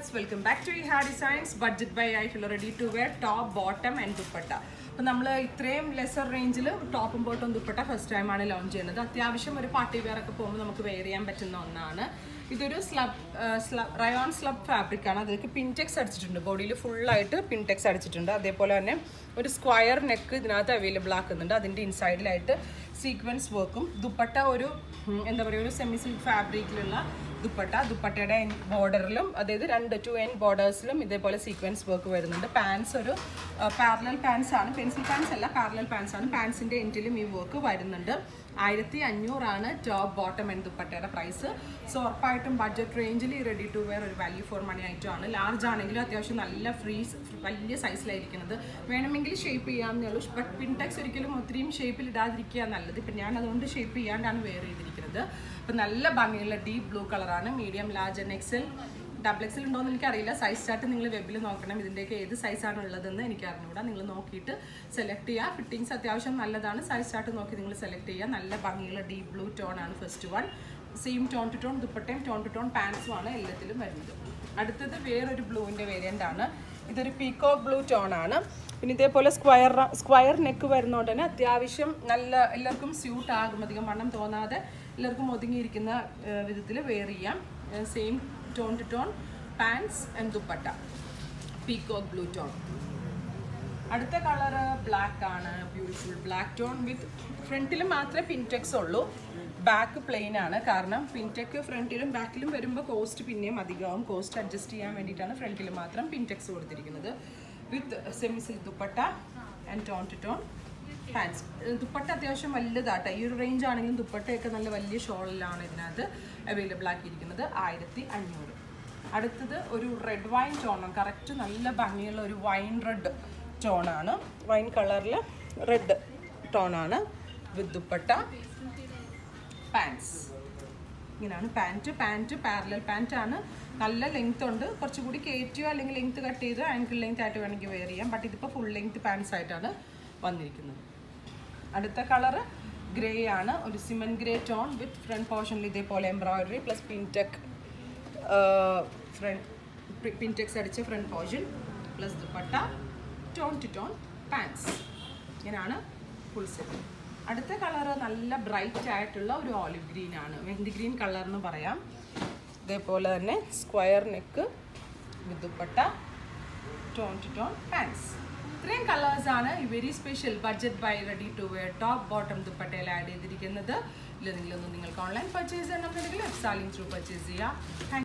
viewers welcome back to ഈ ഹാ designs budget buy ആയിട്ടുള്ള ready to wear top bottom and dupatta അപ്പോൾ നമ്മൾ ഇത്രയും ലെസർ റേഞ്ചിൽ ടോപ്പും ബോട്ടം ദുപ്പട്ട ഫസ്റ്റ് ടൈമാണ് ലോഞ്ച് ചെയ്യുന്നത് അത്യാവശ്യം ഒരു പാർട്ടി വെയർ ഒക്കെ പോകുമ്പോൾ നമുക്ക് വെയർ ചെയ്യാൻ പറ്റുന്ന ഒന്നാണ് ഇതൊരു slub slub rayon slub fabric ആണ് അതിലേക്ക് പിൻടെക്സ് അടിച്ചിട്ടുണ്ട് ബോഡിയിൽ ഫുള്ളായിട്ട് പിൻടെക്സ് അടിച്ചിട്ടുണ്ട് അതേപോലെ തന്നെ ഒരു സ്ക്വയർ നെക്ക് ഇതിനകത്ത് അവൈലബിൾ ആക്കുന്നുണ്ട് അതിൻ്റെ ഇൻസൈഡിലായിട്ട് സീക്വൻസ് വർക്കും ദുപ്പട്ട ഒരു ഉം, എന്താ പറയുക ഒരു സെമി സിൽക്ക് ഫാബ്രിക്കിലുള്ള ദുപ്പട്ട ദുപ്പട്ടയുടെ ബോർഡറിലും അതായത് രണ്ട് ടു എൻ ബോർഡേഴ്സിലും ഇതേപോലെ സീക്വൻസ് വർക്ക് വരുന്നുണ്ട് പാൻസ് ഒരു പാരലൽ പാൻസ് ആണ് പെൻസിൽ പാൻസ് അല്ല പാരലൽ പാൻസ് ആണ് പാൻസിൻ്റെ എൻഡിലും ഈ വർക്ക് വരുന്നുണ്ട് ആയിരത്തി അഞ്ഞൂറാണ് ടോപ്പ് ബോട്ടം ആൻഡ് ദുപ്പട്ടയുടെ പ്രൈസ് സോ ഉറപ്പായിട്ടും ബഡ്ജറ്റ് റേഞ്ചിൽ ഈ റെഡി ടു വെയർ ഒരു വാല്യൂ ഫോർ മണി ഐറ്റമാണ് ലാർജ് ആണെങ്കിലും അത്യാവശ്യം നല്ല ഫ്രീ വലിയ സൈസിലായിരിക്കുന്നത് വേണമെങ്കിൽ ഷേപ്പ് ചെയ്യാമെന്നേ ഉള്ളൂ ബട്ട് പിൻടെക്സ് ഒരിക്കലും ഒത്തിരിയും ഷേപ്പിൽ ഇടാതിരിക്കുക നല്ലത് ഇപ്പം ഞാൻ അതുകൊണ്ട് ഷേപ്പ് ചെയ്യാണ്ടാണ് വെയർ ചെയ്തിരിക്കുന്നത് അപ്പം നല്ല ഭംഗിയുള്ള ഡീപ്പ് ബ്ലൂ കളറാണ് medium large and XL double XL ഉണ്ടോ എന്ന് എനിക്കറിയില്ല സൈസ് ചാർട്ട് നിങ്ങൾ വെബിൽ നോക്കണം ഇതിൻ്റെയൊക്കെ ഏത് സൈസാണ് ഉള്ളതെന്ന് എനിക്ക് അറിഞ്ഞുകൂടാ നിങ്ങൾ നോക്കിയിട്ട് സെലക്ട് ചെയ്യുക ഫിറ്റിങ്സ് അത്യാവശ്യം നല്ലതാണ് സൈസ് ചാർട്ട് നോക്കി നിങ്ങൾ സെലക്ട് ചെയ്യുക നല്ല ഭംഗിയുള്ള ഡീപ്പ് ബ്ലൂ ടോൺ ആണ് first one same tone to tone ദുപ്പട്ടയും ടോൺ ടു ടോൺ പാൻസും ആണ് എല്ലാത്തിലും വരുന്നത് അടുത്തത് വേറൊരു ബ്ലൂവിൻ്റെ വേരിയൻ്റ് ആണ് ഇതൊരു പീക്കോ ബ്ലൂ ടോൺ ആണ് പിന്നെ ഇതേപോലെ സ്ക്വയർ സ്ക്വയർ നെക്ക് വരുന്നതുകൊണ്ട് തന്നെ അത്യാവശ്യം നല്ല എല്ലാവർക്കും സ്യൂട്ട് ആകും അധികം വണ്ണം തോന്നാതെ എല്ലാവർക്കും ഒതുങ്ങിയിരിക്കുന്ന വിധത്തിൽ വെയർ ചെയ്യാം same tone to tone pants and dupatta peacock blue tone അടുത്ത കളറ് ബ്ലാക്ക് ആണ് ബ്യൂട്ടിഫുൾ ബ്ലാക്ക് ടോൺ വിത്ത് ഫ്രണ്ടിൽ മാത്രമേ പിൻടെക്സ് ഉള്ളൂ ബാക്ക് പ്ലെയിൻ ആണ് കാരണം പിൻടെക്ക് ഫ്രണ്ടിലും ബാക്കിലും വരുമ്പോൾ കോസ്റ്റ് പിന്നെയും അധികമാവും കോസ്റ്റ് അഡ്ജസ്റ്റ് ചെയ്യാൻ വേണ്ടിയിട്ടാണ് ഫ്രണ്ടിൽ മാത്രം പിൻടെക്സ് കൊടുത്തിരിക്കുന്നത് with semi silk dupatta and tone to tone pants dupatta അത്യാവശ്യം വലുതാട്ടോ ഈ ഒരു റേഞ്ച് ആണെങ്കിലും ദുപ്പട്ടയൊക്കെ നല്ല വലിയ ഷോളിലാണ് ഇതിനകത്ത് അവൈലബിൾ ആക്കിയിരിക്കുന്നത് ആയിരത്തി അഞ്ഞൂറ് അടുത്തത് ഒരു റെഡ് വൈൻ ടോണാണ് കറക്റ്റ് നല്ല ഭംഗിയുള്ള ഒരു വൈൻ റെഡ് ടോണാണ് വൈൻ കളറിൽ റെഡ് ടോണാണ് വിത്ത് ദുപ്പട്ട പാൻസ് ഇങ്ങനെയാണ് പാൻറ്റ് പാൻറ്റ് പാരലൽ പാൻറ്റ് ആണ് നല്ല ലെങ്ത് ഉണ്ട് കുറച്ചുകൂടി കയറ്റിയോ അല്ലെങ്കിൽ ലെങ്ത് കട്ട് ചെയ്ത് ആങ്കിൾ ലെങ്ത് ആയിട്ട് വേണമെങ്കിൽ വെയർ ചെയ്യാം ബട്ട് ഇതിപ്പോൾ ഫുൾ ലെങ്ത് പാൻസ് ആയിട്ടാണ് വന്നിരിക്കുന്നത് അടുത്ത കളറ് ഗ്രേ ആണ് ഒരു cement grey tone with front പോർഷനിൽ ഇതേപോലെ embroidery plus pintuck front pintucks അടിച്ച front portion plus dupatta tone to tone pants ഇങ്ങനെയാണ് ഫുൾ സെറ്റ് അടുത്ത കളറ് നല്ല ബ്രൈറ്റ് ആയിട്ടുള്ള ഒരു ഓലിവ് ഗ്രീൻ ആണ് മെഹന്തി ഗ്രീൻ കളർ എന്ന് പറയാം ഇതേപോലെ തന്നെ square neck with dupatta tone to tone pants ഇത്രയും കളേഴ്സ് ആണ് ഈ very special budget buy ready to wear top bottom ദുപ്പട്ടയിൽ ആഡ് ചെയ്തിരിക്കുന്നത് ഇല്ല നിങ്ങളൊന്നും നിങ്ങൾക്ക് ഓൺലൈൻ പർച്ചേസ് ചെയ്യണമെന്നുണ്ടെങ്കിൽ വെബ്സാലിംഗ് ത്രൂ പർച്ചേസ് ചെയ്യുക